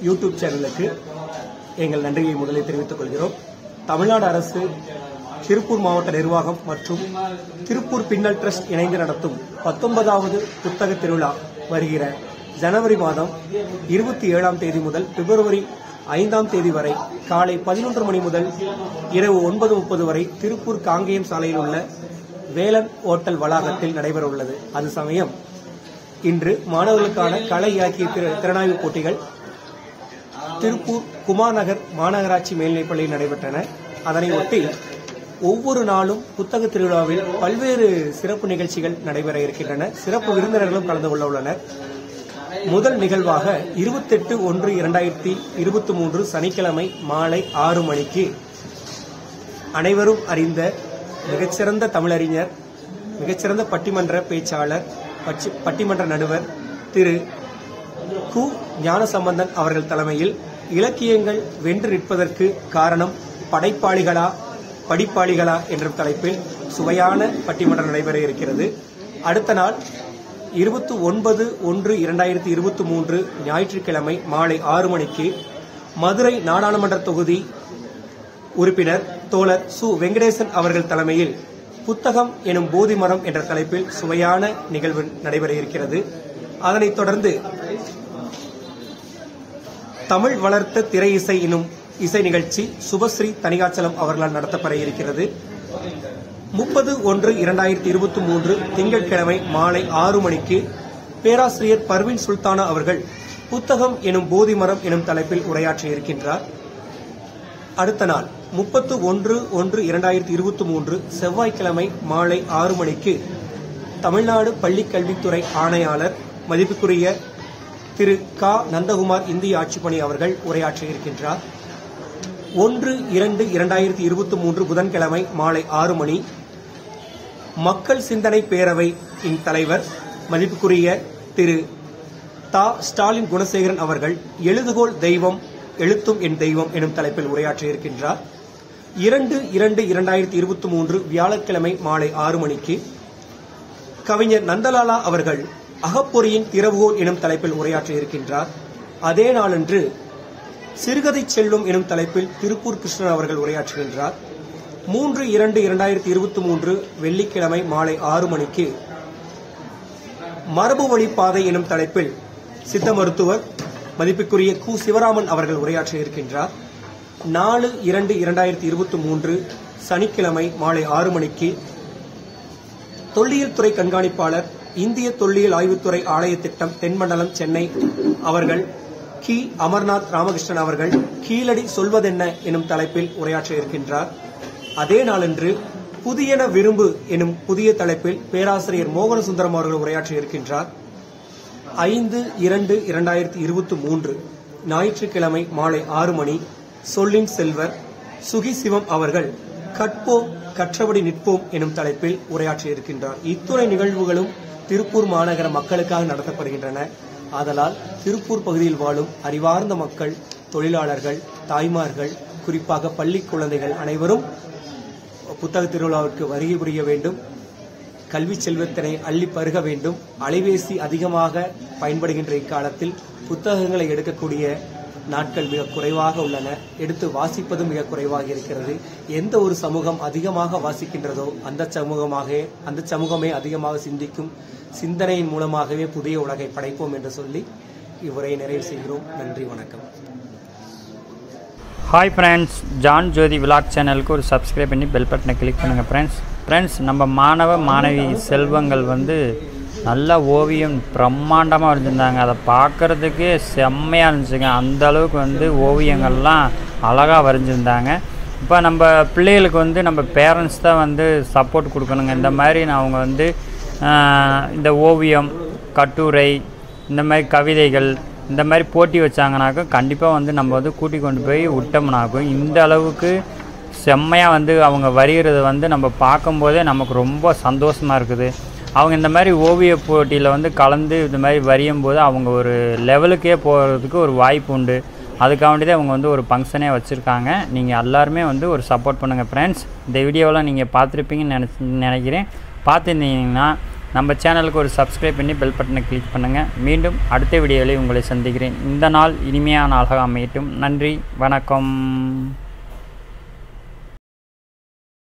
YouTube சேனலுக்கு எங்கள் நன்றியை முதலில் தெரிவித்துக் கொள்கிறோம் தமிழ்நாடு அரசு திருப்பூர் மாவட்ட நிர்வாகம் மற்றும் திருப்பூர் பின்னல் ட்ரஸ்ட் இணைந்து நடத்தும் பத்தொன்பதாவது புத்தக திருவிழா வருகிற ஜனவரி மாதம் இருபத்தி ஏழாம் தேதி முதல் பிப்ரவரி ஐந்தாம் தேதி வரை காலை பதினொன்று மணி முதல் இரவு ஒன்பது முப்பது வரை திருப்பூர் காங்கேயம் சாலையில் உள்ள வேலன் ஓட்டல் வளாகத்தில் நடைபெற உள்ளது அது சமயம் இன்று மாணவர்களுக்கான கலை இலக்கிய திற- திறனாய்வு போட்டிகள் திருப்பூர் குமார் நகர் மாநகராட்சி மேல்நிலைப்பள்ளியில் நடைபெற்றன அதனை ஒட்டி ஒவ்வொரு நாளும் புத்தக திருவிழாவில் பல்வேறு சிறப்பு நிகழ்ச்சிகள் நடைபெற இருக்கின்றன சிறப்பு விருந்தினர்களும் கலந்து கொள்ள உள்ளனர் முதல் நிகழ்வாக இருபத்தெட்டு ஒன்று இரண்டாயிரத்தி இருபத்தி மூன்று சனிக்கிழமை மாலை ஆறு மணிக்கு அனைவரும் அறிந்த மிகச்சிறந்த தமிழறிஞர் மிகச்சிறந்த பட்டிமன்ற பேச்சாளர் பட்சி- பட்டிமன்ற நடுவர் திரு கு ஞானசம்பந்தன் அவர்கள் தலைமையில் இலக்கியங்கள் வென்று நிற்பதற்கு காரணம் படைப்பாளிகளா படிப்பாளிகளா என்ற தலைப்பில் சுவையான பட்டிமன்றம் நடைபெற இருக்கிறது அடுத்த நாள் இருபத்தி ஒன்பது ஒன்று இரண்டாயிரத்தி இருபத்தி மூன்று ஞாயிற்றுக்கிழமை மாலை ஆறு மணிக்கு மதுரை நாடாளுமன்ற தொகுதி உறுப்பினர் தோழர் சு வெங்கடேசன் அவர்கள் தலைமையில் புத்தகம் எனும் போதி மரம் என்ற தலைப்பில் சுவையான நிகழ்வு நடைபெற இருக்கிறது அதனைத் தொடர்ந்து தமிழ் வளர்த்த திரை இசை எனும் இசை நிகழ்ச்சி சுபஸ்ரீ தனிகாச்சலம் அவர்களால் நடத்தப்பட இருக்கிறது முப்பது ஒன்று இரண்டாயிரத்தி இருபத்தி மூன்று திங்கட்கிழமை மாலை ஆறு மணிக்கு பேராசிரியர் பர்வீன் சுல்தானா அவர்கள் புத்தகம் எனும் போதி மரம் எனும் தலைப்பில் உரையாற்ற இருக்கின்றார் அடுத்த நாள் முப்பத்து ஒன்று ஒன்று இரண்டாயிரத்தி இருபத்தி மூன்று செவ்வாய்க்கிழமை மாலை ஆறு மணிக்கு தமிழ்நாடு பள்ளிக் கல்வித்துறை ஆணையாளர் மதிப்புக்குரிய திரு க நந்தகுமார் இந்திய ஆட்சிப்பணி அவர்கள் உரையாற்ற இருக்கின்றார் ஒன்று இரண்டு இரண்டாயிரத்தி இருபத்தி மூன்று புதன்கிழமை மாலை ஆறு மணி மக்கள் சிந்தனை பேரவை இன் தலைவர் மதிப்புக்குரிய திரு தா ஸ்டாலின் குணசேகரன் அவர்கள் எழுதுகோள் தெய்வம் எழுத்தும் என் தெய்வம் எனும் தலைப்பில் உரையாற்ற இருக்கின்றார் இரண்டு இரண்டு இரண்டாயிரத்தி இருபத்தி மூன்று வியாழக்கிழமை மாலை ஆறு மணிக்கு கவிஞர் நந்தலாலா அவர்கள் அகப்பொறியின் திறவுகோல் எனும் தலைப்பில் உரையாற்ற இருக்கின்றார் அதே நாளன்று சிறுகதை செல்வம் எனும் தலைப்பில் திருப்பூர் கிருஷ்ணன் அவர்கள் உரையாற்றுகின்றார் மூன்று இரண்டு இரண்டாயிரத்தி இருபத்தி மூன்று வெள்ளிக்கிழமை மாலை ஆறு மணிக்கு மரபு வழி பாதை எனும் தலைப்பில் சித்த மருத்துவர் மதிப்புக்குரிய கு சிவராமன் அவர்கள் உரையாற்ற இருக்கின்றார் நாலு இரண்டு இரண்டாயிரத்தி இருபத்தி மூன்று சனிக்கிழமை மாலை ஆறு மணிக்கு தொல்லியல் துறை கண்காணிப்பாளர் இந்திய தொல்லியல் ஆய்வுத்துறை ஆலய திட்டம் தென்மண்டலம் சென்னை அவர்கள் கி அமர்நாத் ராமகிருஷ்ணன் அவர்கள் கீழடி சொல்வதென்ன எனும் தலைப்பில் உரையாற்ற இருக்கின்றார் அதே நாளன்று புதியன விரும்பு எனும் புதிய தலைப்பில் பேராசிரியர் மோகன சுந்தரம் அவர்கள் உரையாற்ற இருக்கின்றார் ஐந்து இரண்டு இரண்டாயிரத்தி இருபத்தி மூன்று ஞாயிற்றுக்கிழமை மாலை ஆறு மணி சொல்லின் செல்வர் சுகி சிவம் அவர்கள் கற்போம் கற்றபடி நிற்போம் எனும் தலைப்பில் உரையாற்ற இருக்கின்றார் இத்துணை நிகழ்வுகளும் திருப்பூர் மாநகர மக்களுக்காக நடத்தப்படுகின்றன ஆதலால் திருப்பூர் பகுதியில் வாழும் அறிவார்ந்த மக்கள் தொழிலாளர்கள் தாய்மார்கள் குறிப்பாக பள்ளி குழந்தைகள் அனைவரும் புத்தக திருவிழாவிற்கு வருகை புரிய வேண்டும் கல்வி செல்வத்தினை அள்ளி பருக வேண்டும் அலைபேசி அதிகமாக பயன்படுகின்ற இக்காலத்தில் புத்தகங்களை எடுக்கக்கூடிய நாட்கள் மிக குறைவாக உள்ளன எடுத்து வாசிப்பதும் மிக குறைவாக இருக்கிறது எந்த ஒரு சமூகம் அதிகமாக வாசிக்கின்றதோ அந்த சமூகமாக அந்த சமூகமே அதிகமாக சிந்திக்கும் சிந்தனையின் மூலமாகவே புதிய உலகை படைப்போம் என்று சொல்லி இவ்வுரையை நிறைவு செய்கிறோம் நன்றி வணக்கம் hi friends John Jyothi vlog சேனலுக்கு ஒரு சப்ஸ்கிரைப் பண்ணி பெல் பட்டனை கிளிக் பண்ணுங்கள் ஃப்ரெண்ட்ஸ் ஃப்ரெண்ட்ஸ் நம்ம மாணவ மாணவி செல்வங்கள் வந்து நல்ல ஓவியம் பிரம்மாண்டமாக வரைஞ்சிருந்தாங்க அதை பார்க்குறதுக்கே செம்மையாக இருந்துச்சுங்க அந்த அளவுக்கு வந்து ஓவியங்கள்லாம் அழகாக வரைஞ்சிருந்தாங்க இப்போ நம்ம பிள்ளைகளுக்கு வந்து நம்ம பேரண்ட்ஸ் தான் வந்து சப்போர்ட் கொடுக்கணுங்க இந்த மாதிரி நான் அவங்க வந்து ஆஹ், இந்த ஓவியம் கட்டுரை இந்த மாதிரி கவிதைகள் இந்த மாதிரி போட்டி வச்சாங்கனாக்கா கண்டிப்பாக வந்து நம்ம வந்து கூட்டி கொண்டு போய் விட்டோம்னாக்கும் இந்த அளவுக்கு செம்மையாக வந்து அவங்க வரைகிறத வந்து நம்ம பார்க்கும்போதே நமக்கு ரொம்ப சந்தோஷமாக இருக்குது அவங்க இந்த மாதிரி ஓவிய போட்டியில் வந்து கலந்து இந்த மாதிரி வரையும் போது அவங்க ஒரு லெவலுக்கே போகிறதுக்கு ஒரு வாய்ப்பு உண்டு அதுக்காக வேண்டி தான் அவங்க வந்து ஒரு ஃபங்க்ஷனே வச்சுருக்காங்க நீங்கள் எல்லாருமே வந்து ஒரு சப்போர்ட் பண்ணுங்கள் ஃப்ரெண்ட்ஸ் இந்த வீடியோவெலாம் நீங்கள் பார்த்துருப்பீங்கன்னு நினச்சி நினைக்கிறேன் பார்த்துருந்தீங்கன்னா நம்ம சேனலுக்கு ஒரு சப்ஸ்கிரைப் பண்ணி பெல் பட்டனை கிளிக் பண்ணுங்கள் மீண்டும் அடுத்த வீடியோவில் உங்களை சந்திக்கிறேன் இந்த நாள் இனிமையான நாளாக அமையட்டும் நன்றி வணக்கம்